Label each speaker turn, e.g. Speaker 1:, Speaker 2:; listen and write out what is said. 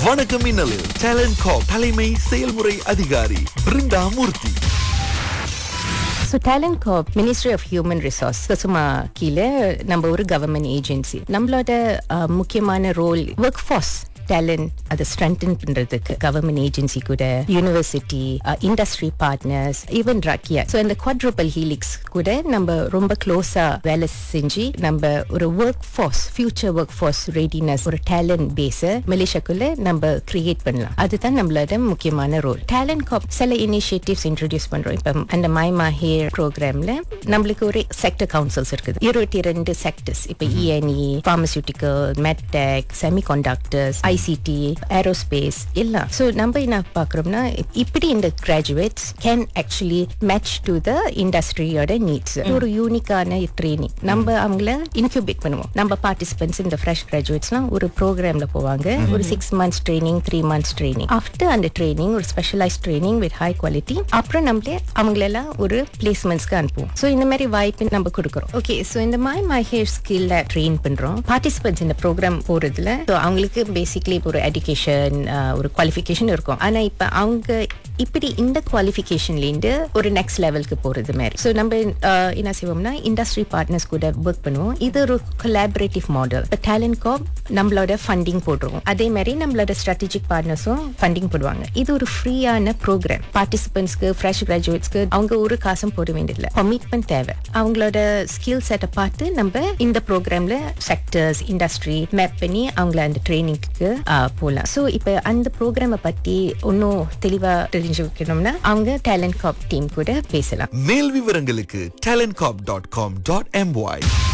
Speaker 1: வணக்கம் மின்னலில் டேலண்ட் காப் தலைமை செயல்முறை அதிகாரி Brinda Murthy
Speaker 2: so TalentCorp ministry of human resource சும்மா கீழே நம்ம ஒரு கவர்மெண்ட் ஏஜென்சி நம்மளோட அஹ், முக்கியமான ரோல் ஒர்க் ஃபோர்ஸ் டேலண்ட் அதை ஸ்ட்ரென்தன் பண்றதுக்கு கவர்மெண்ட் ஏஜென்சி கூட யூனிவர்சிட்டி இண்டஸ்ட்ரி பார்ட்னர்ஸ் ஈவன் ரக்கியா ஸோ இந்த குவாட்ரூபல் ஹீலிக்ஸ் கூட நம்ம ரொம்ப க்ளோஸா வேலை செஞ்சு நம்ம ஒரு work force future work force readiness ஒரு டேலண்ட் பேஸை மலேசியாக்குள்ள நம்ம கிரியேட் பண்ணலாம் அதுதான் நம்மளோட முக்கியமான ரோல் டேலண்ட் காப் சில இனிஷியேட்டிவ்ஸ் இன்ட்ரடியூஸ் பண்றோம் இப்போ அந்த மை மாஹேர் ப்ரோக்ராம்ல நம்மளுக்கு ஒரு செக்டர் கவுன்சில்ஸ் இருக்குது இருபத்தி ரெண்டு செக்டர்ஸ் இப்போ E N E pharmaceutical medtech semiconductors ICT aerospace எல்லாம் ஸோ நம்ம என்ன பார்க்குறோம்னா இப்படி இந்த graduates can actually match to the இண்டஸ்ட்ரியோட நீட்ஸ் ஒரு யூனிக்கான ட்ரைனிங் நம்ம அவங்கள இன்க்யூபேட் பண்ணுவோம் நம்ம பார்ட்டிசிபென்ட்ஸ் இந்த ஃப்ரெஷ் கிராஜுவேட்ஸ்லாம் ஒரு ப்ரோக்ராம்ல போவாங்க ஒரு six months training three months training after அந்த ட்ரைனிங் ஒரு specialise training with high quality அப்புறம் நம்மளே அவங்களெல்லாம் ஒரு பிளேஸ்மெண்ட்ஸ்க்கு அனுப்புவோம் ஸோ இந்த மாதிரி வாய்ப்பு நம்ம கொடுக்குறோம் ஓகே ஸோ இந்த மை மை ஹேர் ஸ்கில்ல ட்ரெயின் பண்றோம் பார்ட்டிசிபென்ட்ஸ் இந்த ப்ரோக்ராம் போறதுல ஸோ அவங்களுக்கு பேசிக்லி ஒரு எஜுகேஷன் ஒரு குவாலிஃபிகேஷன் இருக்கும் ஆனா இப்போ அவங்க இப்படி இந்த குவாலிஃபிகேஷன்லேருந்து ஒரு நெக்ஸ்ட் லெவலுக்கு போறது மாதிரி ஸோ நம்ம அஹ், என்ன செய்வோம்னா இண்டஸ்ட்ரி பார்ட்னர்ஸ் கூட ஒர்க் பண்ணுவோம் இது ஒரு கொலாபரேட்டிவ் மாடல் இப்போ டேலண்ட் காப் நம்மளோட ஃபண்டிங் போடுறோம் அதே மாதிரி நம்மளோட ஸ்ட்ராட்டஜிக் பார்ட்னர்ஸும் ஃபண்டிங் போடுவாங்க இது ஒரு ஃப்ரீயான ப்ரோக்ராம் பார்ட்டிசிபென்ட்ஸ்க்கு ஃப்ரெஷ் கிராஜுவேட்ஸ்க்கு அவங்க ஒரு காசும் போட வேண்டியதில்லை கமிட்மெண்ட் தேவை அவங்களோட ஸ்கில் செட்டை பார்த்து நம்ம இந்த ப்ரோக்ராம்ல செக்டர்ஸ் இண்டஸ்ட்ரி மேப் பண்ணி அவங்கள அந்த ட்ரைனிங்க்கு போகலாம் ஸோ இப்போ அந்த ப்ரோக்ராமை பத்தி இன்னும் தெளிவா தெரிஞ்சுக்கணும்னா அவங்க டேலண்ட் காப் டீம் கூட பேசலாம்
Speaker 1: மேல் விவரங்களுக்கு talentcop.com.my